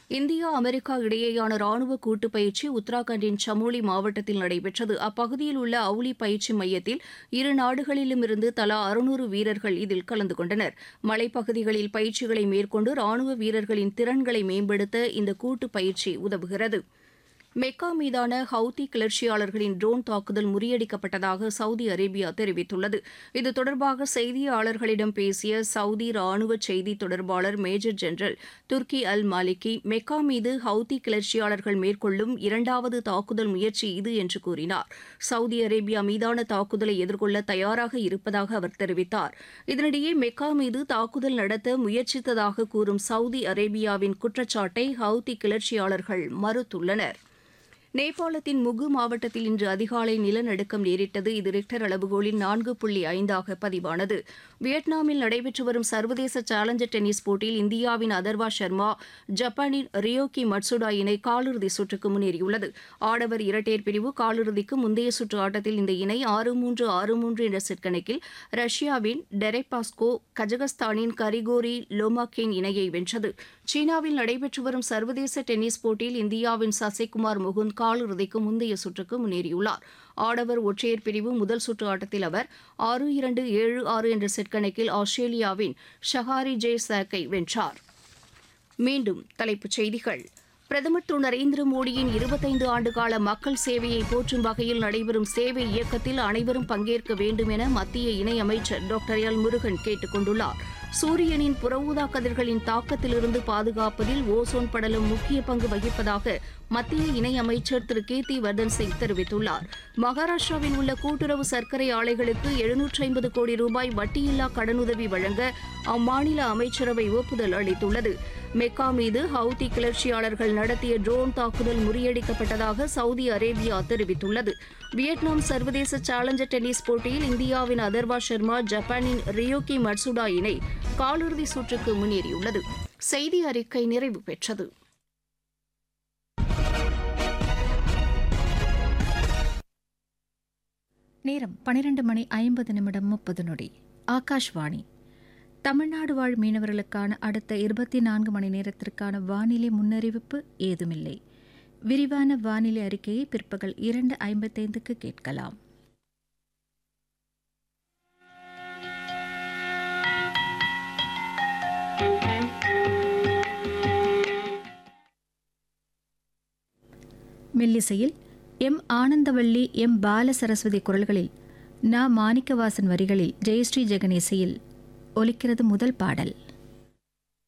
India America இடையேயான ராணுவ கூட்டு பயிற்சி உத்தராகண்டின் சமோலி மாவட்டத்தில் நடைபெற்றது அப்பகுதியில் உள்ள அவுலி பயிற்சி மையத்தில் இரு நாடுகளிலும் இருந்து தலா அறுநூறு வீரர்கள் இதில் கலந்து கொண்டனர் மலைப்பகுதிகளில் பயிற்சிகளை மேற்கொண்டு ராணுவ வீரர்களின் திறன்களை மேம்படுத்த இந்த கூட்டு பயிற்சி உதவுகிறது மெக்கா மீதான ஹவுதி கிளர்ச்சியாளர்களின் ட்ரோன் தாக்குதல் முறியடிக்கப்பட்டதாக சவுதி அரேபியா தெரிவித்துள்ளது இது தொடர்பாக செய்தியாளர்களிடம் பேசிய சவுதி ராணுவ செய்தி தொடர்பாளர் major general Turki al Maliki Mecca மீது ஹவுதி கிளர்ச்சியாளர்கள் மேற்கொள்ளும் இரண்டாவது தாக்குதல் முயற்சி இது என்று கூறினார் சவுதி அரேபியா மீதான தாக்குதலை எதிர்கொள்ள தயாராக இருப்பதாக அவர் தெரிவித்தார் இதனிடையே மெக்கா மீது தாக்குதல் நடத்த முயற்சித்ததாக கூறும் சவுதி அரேபியாவின் குற்றச்சாட்டை ஹவுதி கிளர்ச்சியாளர்கள் மறுத்துள்ளனர் நேபாளத்தின் முகு மாவட்டத்தில் இன்று அதிகாலை நிலநடுக்கம் நேரிட்டது இது ரிக்டர் அளவுகோலில் நான்கு புள்ளி ஐந்தாக பதிவானது வியட்நாமில் நடைபெற்று வரும் சர்வதேச சேலஞ்சர் டென்னிஸ் போட்டியில் இந்தியாவின் அதர்வா சர்மா ஜப்பானின் ரியோகி மட்சுடா இணை காலிறுதி சுற்றுக்கு முன்னேறியுள்ளது ஆடவர் இரட்டையர் பிரிவு காலிறுதிக்கு முந்தைய சுற்று ஆட்டத்தில் இந்த இணை ஆறு மூன்று ஆறு மூன்று என்ற செட் கணக்கில் ரஷ்யாவின் டெரெபாஸ்கோ கஜகஸ்தானின் கரிகோரி லோமாக்கின் இணையை வென்றது சீனாவில் நடைபெற்று வரும் சர்வதேச டென்னிஸ் போட்டியில் இந்தியாவின் சசிகுமார் முகுந்த் காலிறுதிக்கு முந்தைய சுற்றுக்கு முன்னேறியுள்ளார் ஆடவர் ஒற்றையர் பிரிவு முதல் சுற்று ஆட்டத்தில் அவர் ஆறு இரண்டு ஏழு ஆறு என்ற செட் கணக்கில் ஆஸ்திரேலியாவின் ஷஹாரி ஜே சாக்கை வென்றார் மீண்டும் தலைப்புச் செய்திகள் பிரதமர் திரு நரேந்திர மோடியின் இருபத்தைந்து ஆண்டுகால மக்கள் சேவையை போற்றும் வகையில் நடைபெறும் சேவை இயக்கத்தில் அனைவரும் பங்கேற்க வேண்டும் என மத்திய இணையமைச்சர் டாக்டர் எல் முருகன் கேட்டுக் கொண்டுள்ளார் சூரியனின் புறஊதா கதிர்களின் தாக்கத்திலிருந்து பாதுகாப்பதில் ஓசோன் படலம் முக்கிய பங்கு வகிப்பதாக மத்திய இணையமைச்சர் திரு கீர்த்தி வர்தன் சிங் தெரிவித்துள்ளார் மகாராஷ்டிராவில் உள்ள கூட்டுறவு சர்க்கரை ஆலைகளுக்கு எழுநூற்றி ஐம்பது கோடி ரூபாய் வட்டியில்லா கடனுதவி வழங்க அம்மாநில அமைச்சரவை ஒப்புதல் அளித்துள்ளது மெக்கா மீது ஹவுதி கிளர்ச்சியாளர்கள் நடத்திய ட்ரோன் தாக்குதல் முறியடிக்கப்பட்டதாக சவுதி அரேபியா தெரிவித்துள்ளது வியட்நாம் சர்வதேச சேலஞ்சர் டென்னிஸ் போட்டியில் இந்தியாவின் அதர்வா சர்மா ஜப்பானின் ரியோகி மட்சுடா இணை காலிறுதி சுற்றுக்கு முன்னேறியுள்ளது செய்தி அறிக்கை நிறைவு பெற்றது நேரம் பனிரெண்டு மணி ஐம்பது நிமிடம் முப்பது நொடி ஆகாஷ்வாணி தமிழ்நாடு வாழ் மீனவர்களுக்கான அடுத்த இருபத்தி நான்கு மணி நேரத்திற்கான வானிலை முன்னறிவிப்பு ஏதுமில்லை விரிவான வானிலை அறிக்கையை பிற்பகல் இரண்டு ஐம்பத்தைந்துக்கு கேட்கலாம் மெல்லிசையில் எம் ஆனந்தவள்ளி எம் பால சரஸ்வதி குரல்களில் நா மாணிக்கவாசன் வரிகளில் ஜெயஸ்ரீ ஜெகன் இசையில் ஒலிக்கிறது முதல் பாடல்